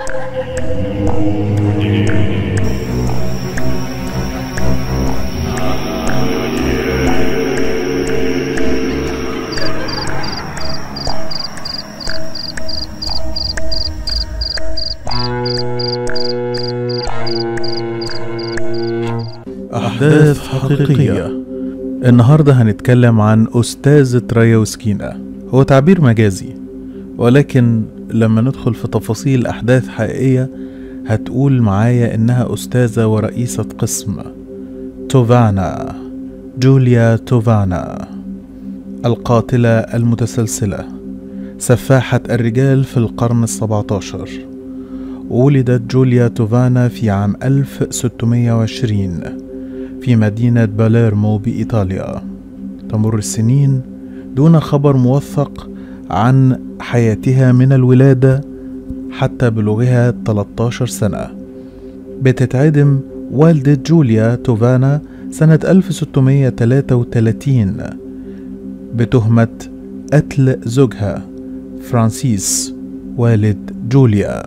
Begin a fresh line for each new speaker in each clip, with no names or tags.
أحداث حقيقية النهاردة هنتكلم عن أستاذة رايوسكينا هو تعبير مجازي ولكن لما ندخل في تفاصيل أحداث حقيقية هتقول معايا إنها أستاذة ورئيسة قسم توفانا جوليا توفانا القاتلة المتسلسلة سفاحة الرجال في القرن السبعة عشر ولدت جوليا توفانا في عام 1620 في مدينة باليرمو بإيطاليا تمر السنين دون خبر موثق عن حياتها من الولادة حتى بلوغها 13 سنة بتتعدم والدة جوليا توفانا سنة 1633 بتهمة قتل زوجها فرانسيس والد جوليا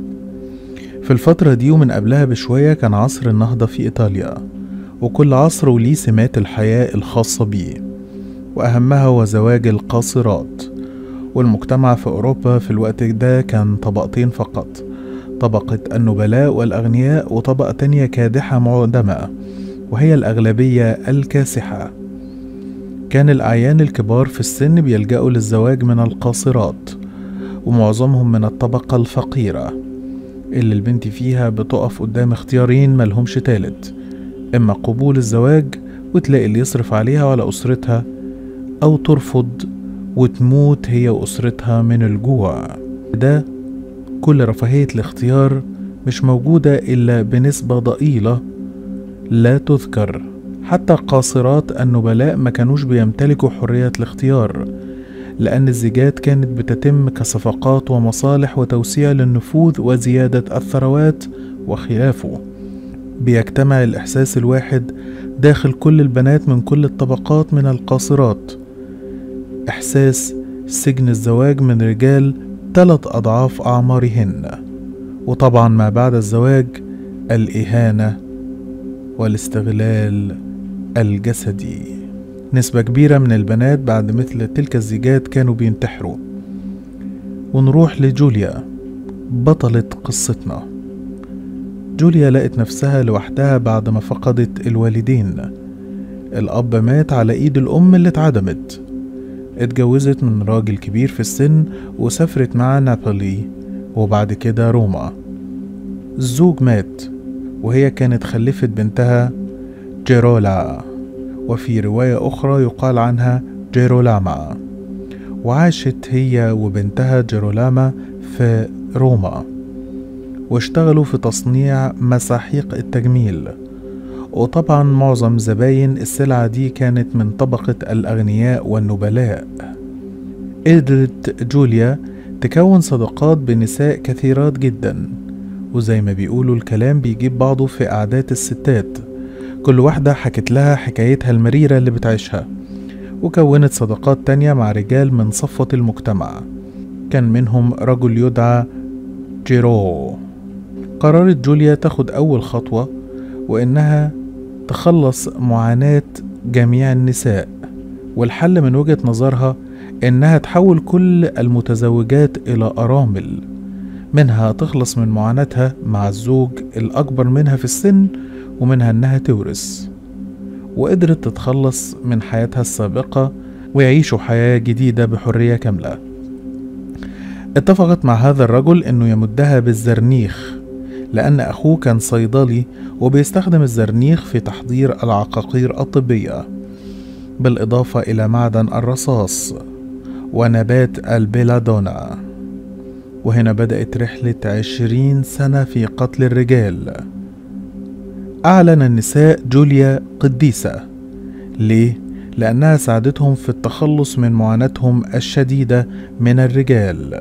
في الفترة دي ومن قبلها بشوية كان عصر النهضة في إيطاليا وكل عصر وليه سمات الحياة الخاصة بيه وأهمها هو زواج القاصرات والمجتمع في أوروبا في الوقت ده كان طبقتين فقط طبقة النبلاء والأغنياء وطبقة تانية كادحة معدمة وهي الأغلبية الكاسحة كان الأعيان الكبار في السن بيلجأوا للزواج من القاصرات ومعظمهم من الطبقة الفقيرة اللي البنت فيها بتقف قدام اختيارين ملهمش تالت إما قبول الزواج وتلاقي اللي يصرف عليها وعلى أسرتها أو ترفض وتموت هي وأسرتها من الجوع ده كل رفاهية الاختيار مش موجودة إلا بنسبة ضئيلة لا تذكر حتى قاصرات النبلاء ما كانوش بيمتلكوا حرية الاختيار لأن الزيجات كانت بتتم كصفقات ومصالح وتوسيع للنفوذ وزيادة الثروات وخلافه بيجتمع الإحساس الواحد داخل كل البنات من كل الطبقات من القاصرات إحساس سجن الزواج من رجال ثلاث أضعاف أعمارهن وطبعا ما بعد الزواج الإهانة والاستغلال الجسدي نسبة كبيرة من البنات بعد مثل تلك الزيجات كانوا بينتحروا ونروح لجوليا بطلة قصتنا جوليا لقت نفسها لوحدها بعد ما فقدت الوالدين الأب مات على إيد الأم اللي اتعدمت اتجوزت من راجل كبير في السن وسافرت مع نابولي وبعد كده روما الزوج مات وهي كانت خلفت بنتها جيرولا وفي رواية أخرى يقال عنها جيرولاما وعاشت هي وبنتها جيرولاما في روما واشتغلوا في تصنيع مساحيق التجميل وطبعا معظم زباين السلعة دي كانت من طبقة الأغنياء والنبلاء قدرت جوليا تكون صداقات بنساء كثيرات جدا وزي ما بيقولوا الكلام بيجيب بعضه في قعدات الستات كل واحدة حكت لها حكايتها المريرة اللي بتعيشها وكونت صداقات تانية مع رجال من صفوة المجتمع كان منهم رجل يدعى جيرو قررت جوليا تاخد أول خطوة وإنها تخلص معاناة جميع النساء والحل من وجهة نظرها إنها تحول كل المتزوجات إلى أرامل منها تخلص من معاناتها مع الزوج الأكبر منها في السن ومنها إنها تورث وقدرت تتخلص من حياتها السابقة ويعيشوا حياة جديدة بحرية كاملة اتفقت مع هذا الرجل إنه يمدها بالزرنيخ لأن أخوه كان صيدلي وبيستخدم الزرنيخ في تحضير العقاقير الطبية بالإضافة إلى معدن الرصاص ونبات البيلادونا وهنا بدأت رحلة عشرين سنة في قتل الرجال أعلن النساء جوليا قديسة ليه؟ لأنها ساعدتهم في التخلص من معاناتهم الشديدة من الرجال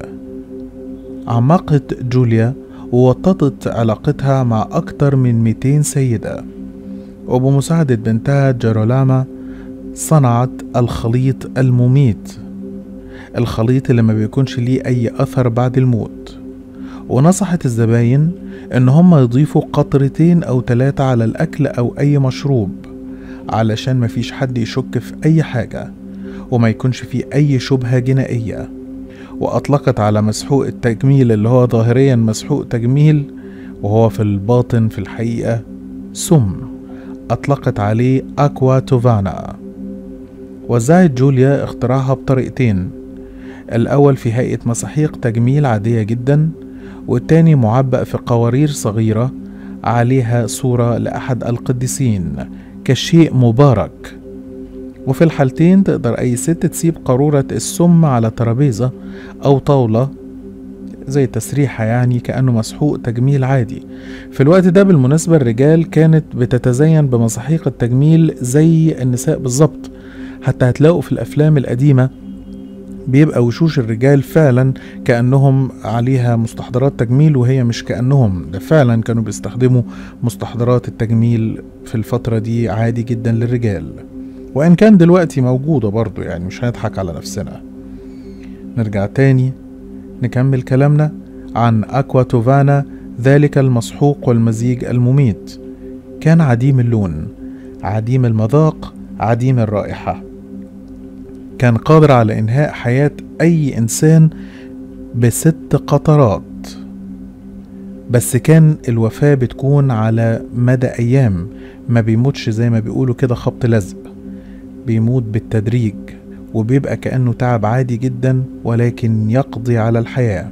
عمقت جوليا ووطدت علاقتها مع أكثر من 200 سيدة وبمساعدة بنتها جيرولاما صنعت الخليط المميت الخليط اللي ما بيكونش ليه أي أثر بعد الموت ونصحت الزباين إن هم يضيفوا قطرتين أو ثلاثة على الأكل أو أي مشروب علشان مفيش حد يشك في أي حاجة وما يكونش فيه أي شبهة جنائية وأطلقت على مسحوق التجميل اللي هو ظاهريا مسحوق تجميل وهو في الباطن في الحقيقة سم أطلقت عليه أكوا توفانا وزعت جوليا اختراعها بطريقتين الأول في هيئة مساحيق تجميل عادية جدا والتاني معبأ في قوارير صغيرة عليها صورة لأحد القديسين كشيء مبارك وفي الحالتين تقدر أي ست تسيب قارورة السم على ترابيزة أو طاولة زي تسريحة يعني كأنه مسحوق تجميل عادي في الوقت ده بالمناسبة الرجال كانت بتتزين بمساحيق التجميل زي النساء بالظبط حتى هتلاقوا في الأفلام القديمة بيبقى وشوش الرجال فعلا كأنهم عليها مستحضرات تجميل وهي مش كأنهم ده فعلا كانوا بيستخدموا مستحضرات التجميل في الفترة دي عادي جدا للرجال وإن كان دلوقتي موجودة برضو يعني مش هنضحك على نفسنا نرجع تاني نكمل كلامنا عن أكوا توفانا ذلك المسحوق والمزيج المميت كان عديم اللون عديم المذاق عديم الرائحة كان قادر على إنهاء حياة أي إنسان بست قطرات بس كان الوفاة بتكون على مدى أيام ما بيموتش زي ما بيقولوا كده خبط لزق بيموت بالتدريج وبيبقى كأنه تعب عادي جدا ولكن يقضي على الحياة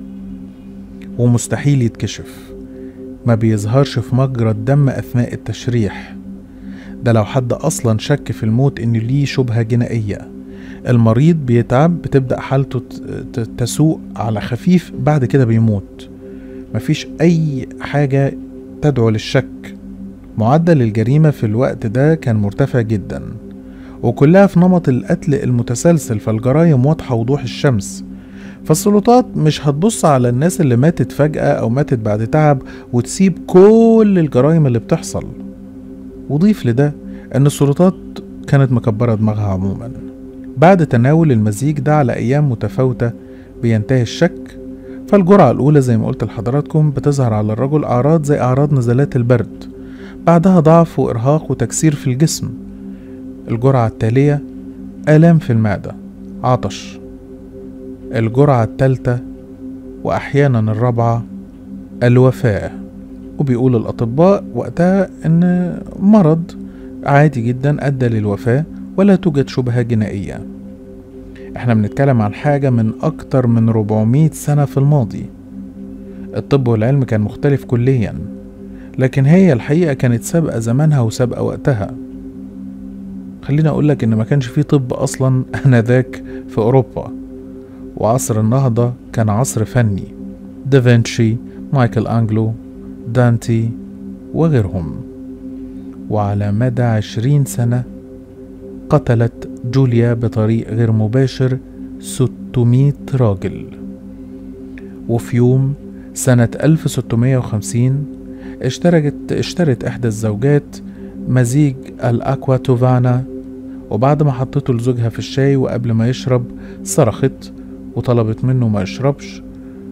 ومستحيل يتكشف ما بيظهرش في مجرى الدم أثناء التشريح ده لو حد أصلا شك في الموت إن ليه شبهة جنائية المريض بيتعب بتبدأ حالته تسوء على خفيف بعد كده بيموت مفيش أي حاجة تدعو للشك معدل الجريمة في الوقت ده كان مرتفع جدا وكلها في نمط القتل المتسلسل فالجرايم واضحة وضوح الشمس فالسلطات مش هتبص على الناس اللي ماتت فجأة أو ماتت بعد تعب وتسيب كل الجرايم اللي بتحصل وضيف لده أن السلطات كانت مكبرة دماغها عموما بعد تناول المزيج ده على أيام متفاوتة بينتهي الشك فالجرعة الأولى زي ما قلت لحضراتكم بتظهر على الرجل أعراض زي أعراض نزلات البرد بعدها ضعف وإرهاق وتكسير في الجسم الجرعة التالية آلام في المعدة عطش الجرعة التالتة وأحيانا الرابعة الوفاة وبيقول الأطباء وقتها إن مرض عادي جدا أدى للوفاة ولا توجد شبهة جنائية احنا بنتكلم عن حاجة من أكتر من 400 سنة في الماضي الطب والعلم كان مختلف كليا لكن هي الحقيقة كانت سابقة زمانها وسابقة وقتها خليني أقولك إن ما كانش فيه طب أصلا آنذاك في أوروبا وعصر النهضة كان عصر فني دافنشي مايكل أنجلو دانتي وغيرهم وعلى مدى عشرين سنة قتلت جوليا بطريق غير مباشر 600 راجل وفي يوم سنة 1650 اشترت اشترت إحدى الزوجات مزيج الأكوا توفانا وبعد ما حطته لزوجها في الشاي وقبل ما يشرب صرخت وطلبت منه ما يشربش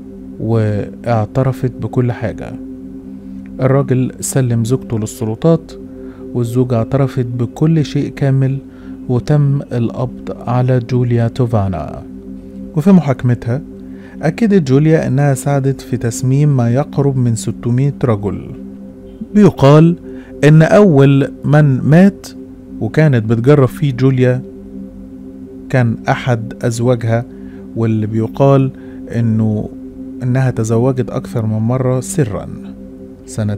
واعترفت بكل حاجة الراجل سلم زوجته للسلطات والزوجة اعترفت بكل شيء كامل وتم القبض على جوليا توفانا وفي محاكمتها أكدت جوليا أنها ساعدت في تسميم ما يقرب من 600 رجل بيقال إن أول من مات وكانت بتجرب فيه جوليا كان أحد أزواجها واللي بيقال إنه إنها تزوجت أكثر من مرة سرا سنة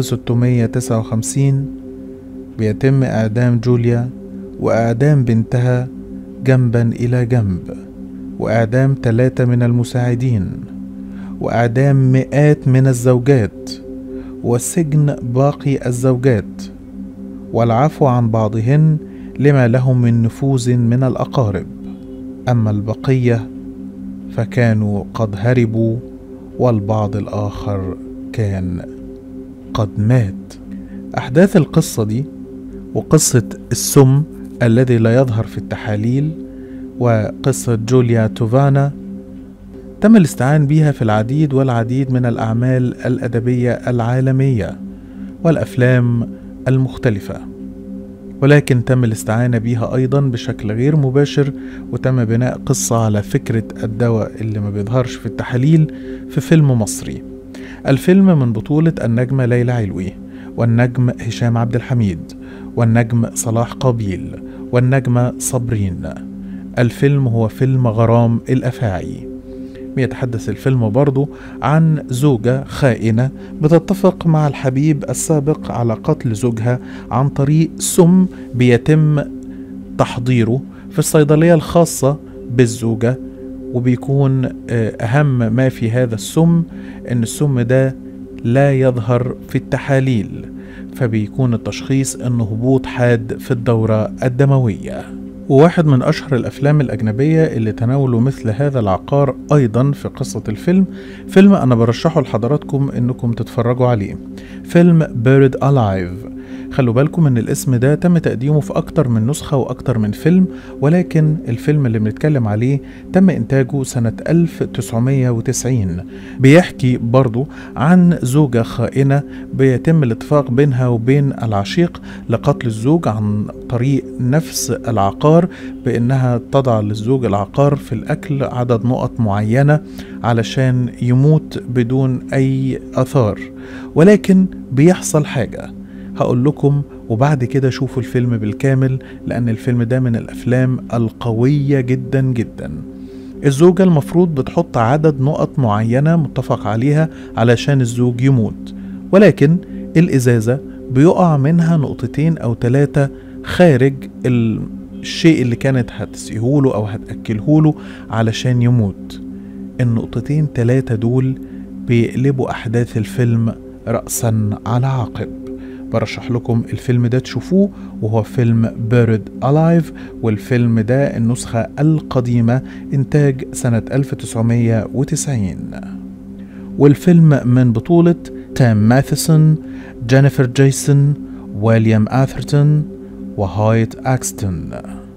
1659 بيتم إعدام جوليا وإعدام بنتها جنبا إلى جنب وإعدام ثلاثة من المساعدين وإعدام مئات من الزوجات وسجن باقي الزوجات والعفو عن بعضهن لما لهم من نفوذ من الأقارب أما البقية فكانوا قد هربوا والبعض الآخر كان قد مات أحداث القصة دي وقصة السم الذي لا يظهر في التحاليل وقصة جوليا توفانا تم الاستعان بها في العديد والعديد من الأعمال الأدبية العالمية والأفلام المختلفة ولكن تم الاستعانة بيها أيضا بشكل غير مباشر وتم بناء قصة على فكرة الدواء اللي ما بيظهرش في التحاليل في فيلم مصري الفيلم من بطولة النجمة ليلى علوي والنجم هشام عبد الحميد والنجم صلاح قابيل والنجمة صابرين الفيلم هو فيلم غرام الأفاعي بيتحدث الفيلم برضه عن زوجة خائنة بتتفق مع الحبيب السابق على قتل زوجها عن طريق سم بيتم تحضيره في الصيدلية الخاصة بالزوجة وبيكون أهم ما في هذا السم إن السم ده لا يظهر في التحاليل فبيكون التشخيص انه هبوط حاد في الدورة الدموية وواحد من أشهر الأفلام الأجنبية اللي تناولوا مثل هذا العقار أيضا في قصة الفيلم فيلم أنا برشحه لحضراتكم إنكم تتفرجوا عليه فيلم Buried Alive خلوا بالكم ان الاسم ده تم تقديمه في اكتر من نسخة واكتر من فيلم ولكن الفيلم اللي بنتكلم عليه تم انتاجه سنة 1990 بيحكي برضو عن زوجة خائنة بيتم الاتفاق بينها وبين العشيق لقتل الزوج عن طريق نفس العقار بانها تضع للزوج العقار في الاكل عدد نقط معينة علشان يموت بدون اي اثار ولكن بيحصل حاجه هقول لكم وبعد كده شوفوا الفيلم بالكامل لأن الفيلم ده من الأفلام القوية جدا جدا الزوجة المفروض بتحط عدد نقط معينة متفق عليها علشان الزوج يموت ولكن الإزازة بيقع منها نقطتين أو ثلاثة خارج الشيء اللي كانت هتسقيهوله أو هتأكلهوله علشان يموت النقطتين ثلاثة دول بيقلبوا أحداث الفيلم رأسا على عقب برشح لكم الفيلم ده تشوفوه وهو فيلم بيرد ألايف والفيلم ده النسخة القديمة إنتاج سنة 1990 والفيلم من بطولة تام ماثيسون جينيفر جيسون ويليام آثرتون وهايت أكستون